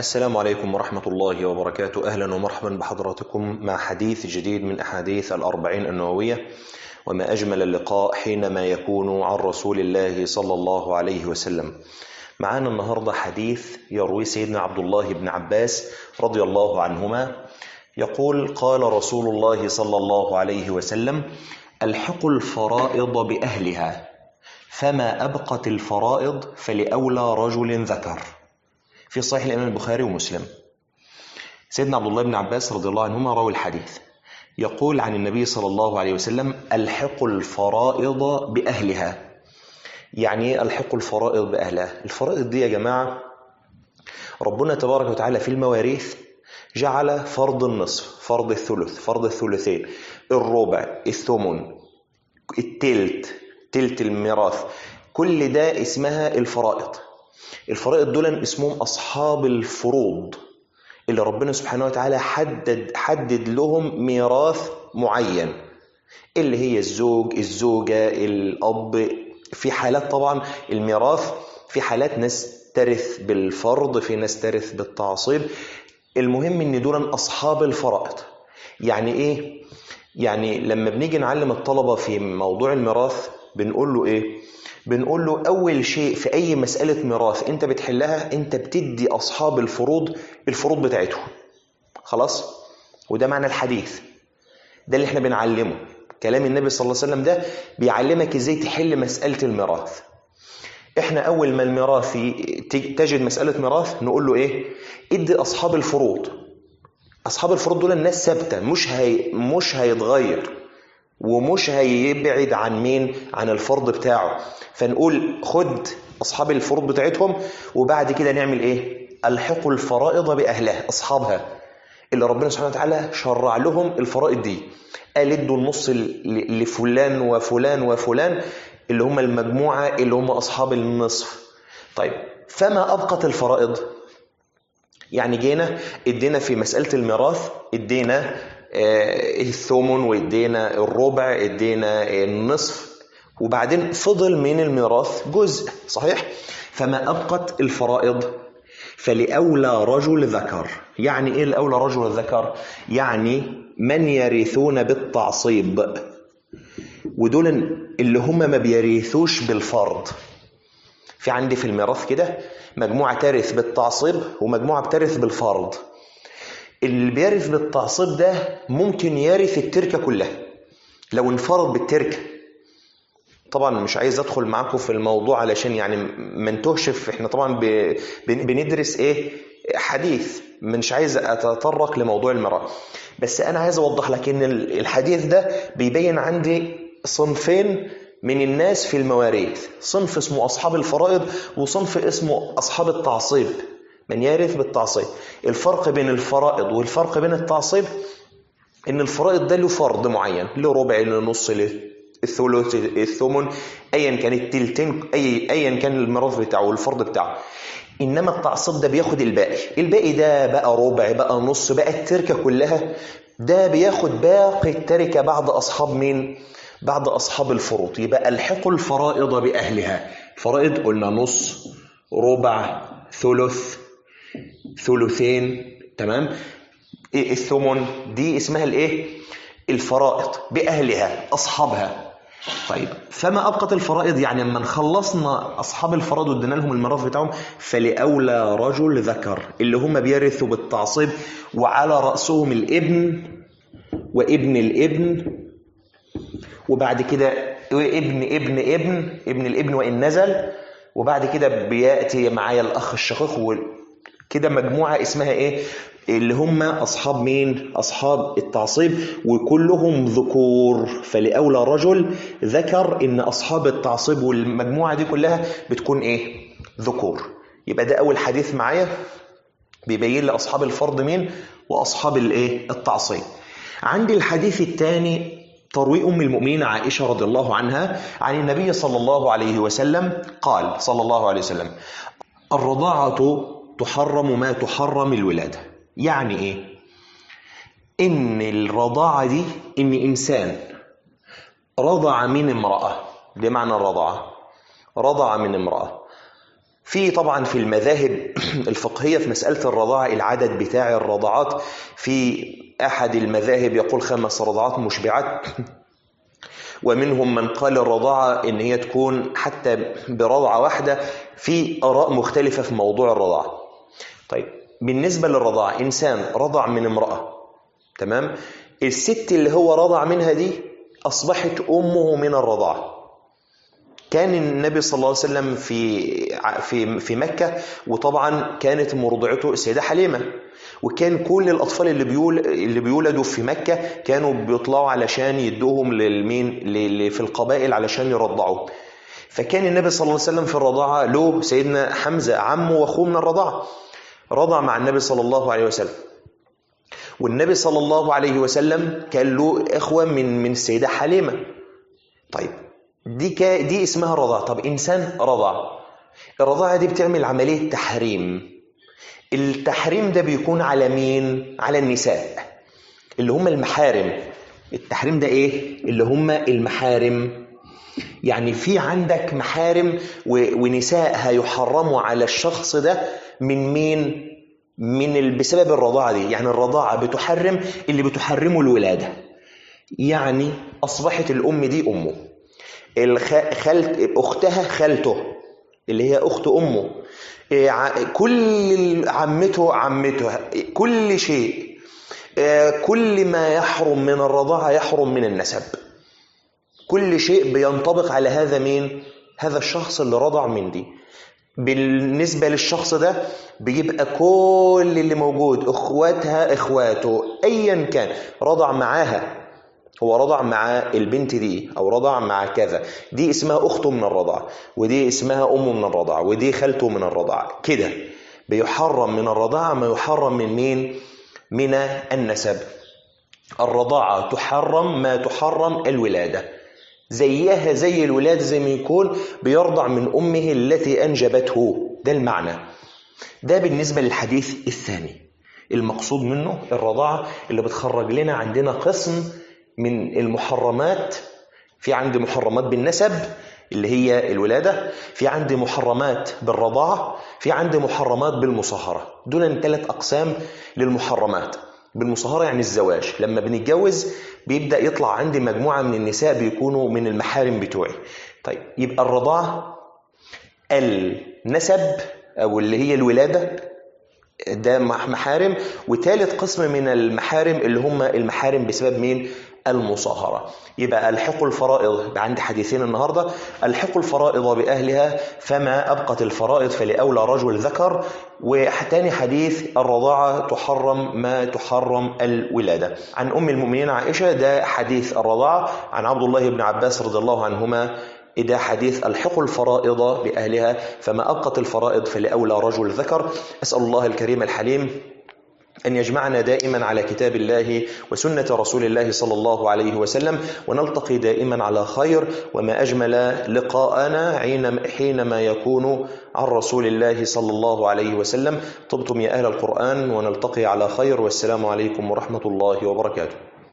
السلام عليكم ورحمة الله وبركاته أهلا ومرحبا بحضراتكم مع حديث جديد من أحاديث الأربعين النووية وما أجمل اللقاء حينما يكون عن رسول الله صلى الله عليه وسلم معانا النهاردة حديث يروي سيدنا عبد الله بن عباس رضي الله عنهما يقول قال رسول الله صلى الله عليه وسلم الحقوا الفرائض بأهلها فما أبقت الفرائض فلأولى رجل ذكر في صحيح الإمام البخاري ومسلم سيدنا عبد الله بن عباس رضي الله عنهما روى الحديث يقول عن النبي صلى الله عليه وسلم الحقوا الفرائض بأهلها يعني ايه الحقوا الفرائض بأهلها الفرائض دي يا جماعة ربنا تبارك وتعالى في المواريث جعل فرض النصف فرض الثلث فرض الثلثين الربع الثمن التلت تلت الميراث كل ده اسمها الفرائض الفرائض دول اسمهم أصحاب الفروض اللي ربنا سبحانه وتعالى حدد حدد لهم ميراث معين اللي هي الزوج الزوجة الأب في حالات طبعا الميراث في حالات ناس ترث بالفرض في ناس ترث بالتعصيب المهم ان دول أصحاب الفرائض يعني ايه يعني لما بنيجي نعلم الطلبة في موضوع الميراث بنقول له ايه بنقول له اول شيء في اي مسألة ميراث انت بتحلها انت بتدي اصحاب الفروض الفروض بتاعتهم خلاص وده معنى الحديث ده اللي احنا بنعلمه كلام النبي صلى الله عليه وسلم ده بيعلمك ازاي تحل مسألة الميراث احنا اول ما الميراث تجد مسألة ميراث نقول له ايه ادي اصحاب الفروض اصحاب الفروض دول الناس ثابته مش هي مش هيتغير ومش هيبعد عن مين عن الفرض بتاعه فنقول خد اصحاب الفروض بتاعتهم وبعد كده نعمل ايه الحقوا الفرائض باهلها اصحابها اللي ربنا سبحانه وتعالى شرع لهم الفرائض دي قال ادوا النص لفلان وفلان وفلان اللي هم المجموعه اللي هم اصحاب النصف طيب فما ابقت الفرائض يعني جينا ادينا في مسألة الميراث ادينا الثمن وادينا الربع ادينا النصف وبعدين فضل من الميراث جزء صحيح فما أبقت الفرائض فلأولى رجل ذكر يعني إيه الأولى رجل ذكر يعني من يرثون بالتعصيب ودول اللي هم ما بيرثوش بالفرض في عندي في الميراث كده مجموعة ترث بالتعصيب ومجموعة بترث بالفرض اللي بيرث بالتعصيب ده ممكن يرث التركة كلها لو انفرض بالتركة طبعا مش عايز ادخل معاكم في الموضوع علشان يعني ما نتوهش احنا طبعا بندرس ايه حديث مش عايز اتطرق لموضوع الميراث بس انا عايز اوضح لك ان الحديث ده بيبين عندي صنفين من الناس في المواريث صنف اسمه أصحاب الفرائض وصنف اسمه أصحاب التعصيب من يرث بالتعصيب الفرق بين الفرائض والفرق بين التعصيب ان الفرائض ده له فرض معين له ربع له نص له الثلث الثمن ايا كان التلتين اي ايا كان الميراث بتاعه والفرض بتاعه انما التعصيب ده بياخد الباقي الباقي ده بقى ربع بقى نص بقى التركه كلها ده بياخد باقي التركه بعد اصحاب مين بعد أصحاب الفروض يبقى ألحقوا الفرائض بأهلها فرائض قلنا نص ربع ثلث ثلثين تمام الثمن دي اسمها الايه الفرائض بأهلها أصحابها طيب فما أبقت الفرائض يعني لما خلصنا أصحاب الفرائض وادينا لهم الميراث بتاعهم فلأولى رجل ذكر اللي هم بيرثوا بالتعصيب وعلى رأسهم الابن وابن الابن وبعد كده ابن ابن ابن ابن الابن وإن نزل وبعد كده بيأتي معايا الأخ الشقيق كده مجموعة اسمها إيه اللي هم أصحاب مين أصحاب التعصيب وكلهم ذكور فلأولى رجل ذكر إن أصحاب التعصيب والمجموعة دي كلها بتكون إيه ذكور يبقى ده أول حديث معايا بيبين لي أصحاب الفرض مين وأصحاب الإيه التعصيب عندي الحديث الثاني تروي أم المؤمنين عائشة رضي الله عنها عن النبي صلى الله عليه وسلم قال صلى الله عليه وسلم الرضاعة تحرم ما تحرم الولادة يعني إيه؟ إن الرضاعة دي إن إنسان رضع من امرأة بمعنى الرضاعة رضع من امرأة في طبعا في المذاهب الفقهية في مسألة الرضاعة العدد بتاع الرضعات في أحد المذاهب يقول خمس رضعات مشبعات ومنهم من قال الرضاعة إن هي تكون حتى برضعة واحدة في آراء مختلفة في موضوع الرضاعة طيب بالنسبة للرضاعة إنسان رضع من امرأة تمام الست اللي هو رضع منها دي أصبحت أمه من الرضاعة كان النبي صلى الله عليه وسلم في في في مكة وطبعا كانت مرضعته السيدة حليمة وكان كل الأطفال اللي بيول اللي بيولدوا في مكة كانوا بيطلعوا علشان يدوهم للمين في القبائل علشان يرضعوا فكان النبي صلى الله عليه وسلم في الرضاعة له سيدنا حمزة عمه واخوه من الرضاعة رضع مع النبي صلى الله عليه وسلم والنبي صلى الله عليه وسلم كان له إخوة من من السيدة حليمة طيب دي كا دي اسمها رضاعة طب إنسان رضع الرضاعة دي بتعمل عملية تحريم التحريم ده بيكون على مين؟ على النساء اللي هم المحارم التحريم ده ايه؟ اللي هم المحارم يعني في عندك محارم و... ونساء هيحرموا على الشخص ده من مين؟ من ال... بسبب الرضاعة دي يعني الرضاعة بتحرم اللي بتحرمه الولادة يعني أصبحت الأم دي أمه الخ... خلت أختها خالته اللي هي أخت أمه كل عمته عمته كل شيء كل ما يحرم من الرضاعة يحرم من النسب كل شيء بينطبق على هذا مين هذا الشخص اللي رضع من دي بالنسبة للشخص ده بيبقى كل اللي موجود اخواتها اخواته ايا كان رضع معاها هو رضع مع البنت دي او رضع مع كذا دي اسمها اخته من الرضاعه ودي اسمها امه من الرضاعه ودي خالته من الرضاعه كده بيحرم من الرضاعه ما يحرم من مين من النسب الرضاعه تحرم ما تحرم الولاده زيها زي الولادة زي ما يكون بيرضع من أمه التي أنجبته ده المعنى ده بالنسبة للحديث الثاني المقصود منه الرضاعة اللي بتخرج لنا عندنا قسم من المحرمات في عندي محرمات بالنسب اللي هي الولادة في عندي محرمات بالرضاعة في عندي محرمات بالمصاهرة دول ثلاث أقسام للمحرمات بالمصاهرة يعني الزواج لما بنتجوز بيبدأ يطلع عندي مجموعة من النساء بيكونوا من المحارم بتوعي طيب يبقى الرضاعة النسب أو اللي هي الولادة ده محارم وثالث قسم من المحارم اللي هم المحارم بسبب مين المصاهرة يبقى الحقوا الفرائض عندي حديثين النهاردة الحقوا الفرائض بأهلها فما أبقت الفرائض فلأولى رجل ذكر وتاني حديث الرضاعة تحرم ما تحرم الولادة عن أم المؤمنين عائشة ده حديث الرضاعة عن عبد الله بن عباس رضي الله عنهما إذا حديث الحقوا الفرائض بأهلها فما أبقت الفرائض فلأولى رجل ذكر أسأل الله الكريم الحليم أن يجمعنا دائما على كتاب الله وسنة رسول الله صلى الله عليه وسلم ونلتقي دائما على خير وما أجمل لقاءنا حينما يكون عن رسول الله صلى الله عليه وسلم طبتم يا أهل القرآن ونلتقي على خير والسلام عليكم ورحمة الله وبركاته